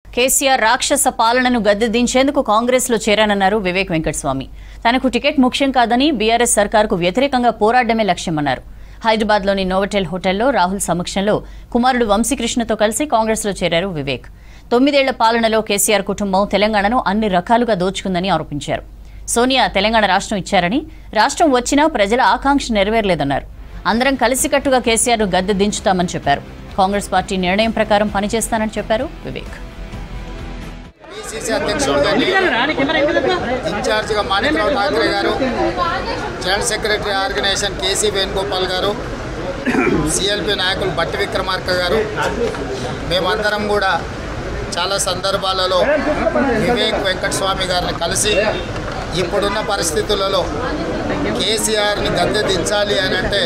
కేసీఆర్ రాక్షస పాలనను గద్దెదించేందుకు కాంగ్రెస్లో చేరానన్నారు వివేక్ వెంకటస్వామి తనకు టికెట్ ముఖ్యం కాదని బీఆర్ఎస్ సర్కార్కు వ్యతిరేకంగా పోరాడమే లక్ష్యమన్నారు హైదరాబాద్లోని నోవటెల్ హోటల్లో రాహుల్ సమక్షంలో కుమారుడు వంశీకృష్ణతో కలిసి కాంగ్రెస్లో చేరారు వివేక్ తొమ్మిదేళ్ల పాలనలో కేసీఆర్ కుటుంబం తెలంగాణను అన్ని రకాలుగా దోచుకుందని ఆరోపించారు సోనియా తెలంగాణ రాష్ట్రం ఇచ్చారని రాష్ట్రం వచ్చినా ప్రజల ఆకాంక్ష నెరవేరలేదన్నారు అందరం కలిసికట్టుగా కేసీఆర్ను గద్దె దించుతామని చెప్పారు కాంగ్రెస్ పార్టీ నిర్ణయం ప్రకారం పనిచేస్తానని చెప్పారు వివేక్ పిసిసి అధ్యక్షుడు ఇన్ఛార్జిగా Manikrao Thakre garu general secretary organisation KC Venugopal garu CLP నాయకులు బట్టి విక్రమార్క గారు మేమందరం కూడా చాలా సందర్భాలలో వివేక్ వెంకటస్వామి గారిని కలిసి ఇప్పుడున్న పరిస్థితులలో కేసీఆర్ని గద్దె దించాలి అని అంటే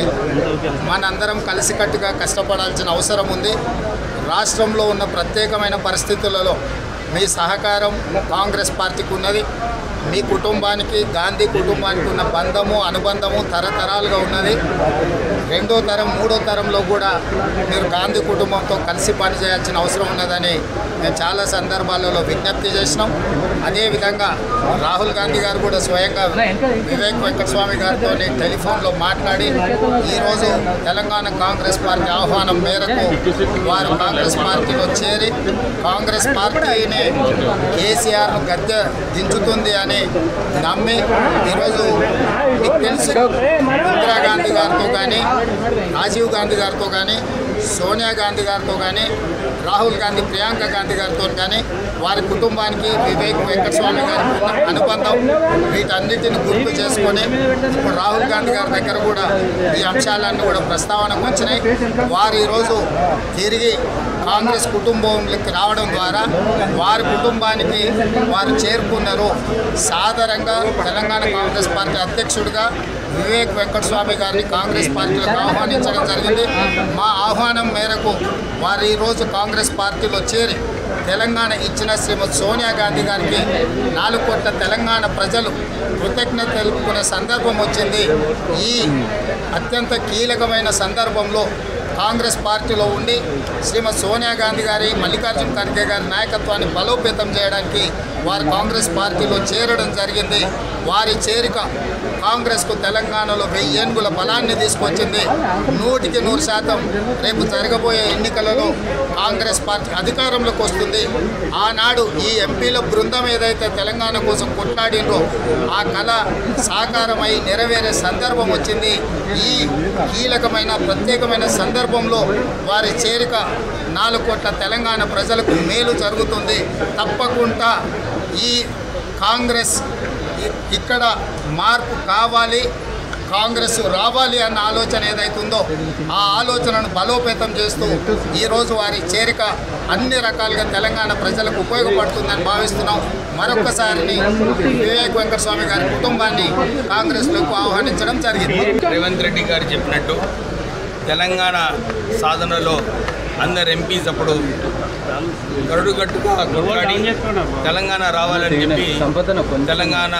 మనందరం కలిసికట్టుగా కష్టపడాల్సిన అవసరం ఉంది రాష్ట్రంలో ఉన్న ప్రత్యేకమైన పరిస్థితులలో మీ సహకారం కాంగ్రెస్ పార్టీకి ఉన్నది మీ కుటుంబానికి గాంధీ కుటుంబానికి ఉన్న బంధము అనుబంధము తరతరాలుగా ఉన్నది రెండో తరం మూడో తరంలో కూడా మీరు గాంధీ కుటుంబంతో కలిసి పనిచేయాల్సిన అవసరం ఉన్నదని మేము చాలా సందర్భాలలో విజ్ఞప్తి చేసినాం అదేవిధంగా రాహుల్ గాంధీ గారు కూడా స్వయంగా వివేక్ వెంకటస్వామి గారితో టెలిఫోన్లో మాట్లాడి ఈరోజు తెలంగాణ కాంగ్రెస్ పార్టీ ఆహ్వానం మేరకు వారు కాంగ్రెస్ పార్టీలో చేరి కాంగ్రెస్ పార్టీని కేసీఆర్ను గద్దె దించుతుంది అని నమ్మి ఈరోజు మీకు తెలుసు ఇందిరాగాంధీ గారితో కానీ రాజీవ్ గాంధీ గారితో కానీ సోనియా గాంధీ గారితో కానీ రాహుల్ గాంధీ ప్రియాంక గాంధీ గారితో కానీ వారి కుటుంబానికి వివేక్ వెంకటస్వామి గారికి ఉన్న అనుబంధం వీటన్నిటిని గుర్తు చేసుకొని ఇప్పుడు రాహుల్ గాంధీ గారి దగ్గర కూడా ఈ అంశాలన్నీ కూడా ప్రస్తావనకు వచ్చినాయి వారు ఈరోజు తిరిగి కాంగ్రెస్ కుటుంబంలోకి రావడం ద్వారా వారి కుటుంబానికి వారు చేరుకున్నారు సాధారణంగా తెలంగాణ కాంగ్రెస్ పార్టీ అధ్యక్షుడిగా వివేక్ వెంకటస్వామి గారిని కాంగ్రెస్ పార్టీలోకి ఆహ్వానించడం జరిగింది మా ఆహ్వానం మేరకు వారు ఈరోజు కాంగ్రెస్ పార్టీలో చేరి తెలంగాణ ఇచ్చిన శ్రీమతి సోనియా గాంధీ గారికి నాలుగు కోట్ల తెలంగాణ ప్రజలు కృతజ్ఞత తెలుపుకునే సందర్భం వచ్చింది ఈ అత్యంత కీలకమైన సందర్భంలో కాంగ్రెస్ పార్టీలో ఉండి శ్రీమతి సోనియా గాంధీ గారి మల్లికార్జున ఖర్గే గారి నాయకత్వాన్ని బలోపేతం చేయడానికి వారు కాంగ్రెస్ పార్టీలో చేరడం జరిగింది వారి చేరిక కాంగ్రెస్కు తెలంగాణలో వెయ్యి ఏనుగుల బలాన్ని తీసుకొచ్చింది నూటికి నూరు శాతం రేపు జరగబోయే ఎన్నికలలో కాంగ్రెస్ పార్టీ అధికారంలోకి వస్తుంది ఆనాడు ఈ ఎంపీల బృందం ఏదైతే తెలంగాణ కోసం కొట్లాడిండ్రో ఆ కళ సాకారమై నెరవేరే సందర్భం వచ్చింది ఈ కీలకమైన ప్రత్యేకమైన సందర్భంలో వారి చేరిక నాలుగు కోట్ల తెలంగాణ ప్రజలకు మేలు జరుగుతుంది తప్పకుండా ఈ కాంగ్రెస్ ఇ- ఇక్కడ మార్పు కావాలి కాంగ్రెస్ రావాలి అన్న ఆలోచన ఏదైతుందో ఆ ఆలోచనను బలోపేతం చేస్తూ ఈరోజు వారి చేరిక అన్ని రకాలుగా తెలంగాణ ప్రజలకు ఉపయోగపడుతుందని భావిస్తున్నాం మరొక్కసారిని వివేక్ వెంకటస్వామి గారి కుటుంబాన్ని కాంగ్రెస్లోకి ఆహ్వానించడం జరిగింది రేవంత్ రెడ్డి గారు చెప్పినట్టు తెలంగాణ సాధనలో అందరు ఎంపీస్ అప్పుడు కరుడుగట్టుగా కొట్లాడి తెలంగాణ రావాలని చెప్పి తెలంగాణ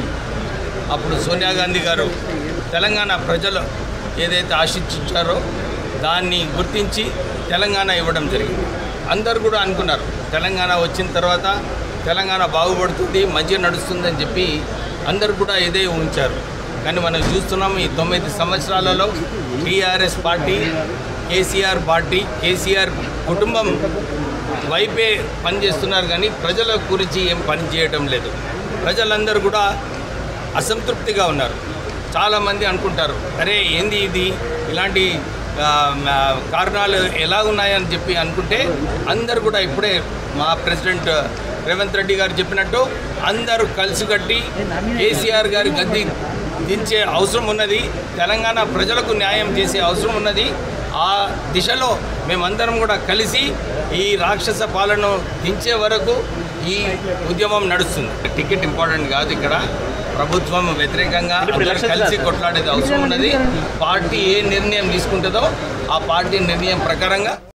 అప్పుడు సోనియా గాంధీ గారు తెలంగాణ ప్రజలు ఏదైతే ఆశించారో దాన్ని గుర్తించి తెలంగాణ ఇవ్వడం జరిగింది అందరు కూడా అనుకున్నారు తెలంగాణ వచ్చిన తర్వాత తెలంగాణ బాగుపడుతుంది మంచిగా నడుస్తుందని చెప్పి అందరు కూడా ఇదే ఉంచారు కానీ మనం చూస్తున్నాం ఈ తొమ్మిది సంవత్సరాలలో TRS party KCR party KCR కుటుంబం వైపే పనిచేస్తున్నారు కానీ ప్రజల గురించి ఏం పని చేయడం లేదు ప్రజలందరూ కూడా అసంతృప్తిగా ఉన్నారు చాలామంది అనుకుంటారు అరే ఏంది ఇది ఇలాంటి ఆ, మ, కారణాలు ఎలా ఉన్నాయని చెప్పి అనుకుంటే అందరు కూడా ఇప్పుడే మా ప్రెసిడెంట్ రేవంత్ రెడ్డి గారు చెప్పినట్టు అందరూ కలిసికట్టి కేసీఆర్ గారి గద్దె దించే అవసరం ఉన్నది తెలంగాణ ప్రజలకు న్యాయం చేసే అవసరం ఉన్నది ఆ దిశలో మేమందరం కూడా కలిసి ఈ రాక్షస పాలన దించే వరకు ఈ ఉద్యమం నడుస్తుంది టికెట్ ఇంపార్టెంట్ కాదు ఇక్కడ ప్రభుత్వం వ్యతిరేకంగా అందరూ కలిసి కొట్లాడేది అవసరం ఉన్నది పార్టీ ఏ నిర్ణయం తీసుకుంటుందో ఆ పార్టీ నిర్ణయం ప్రకారంగా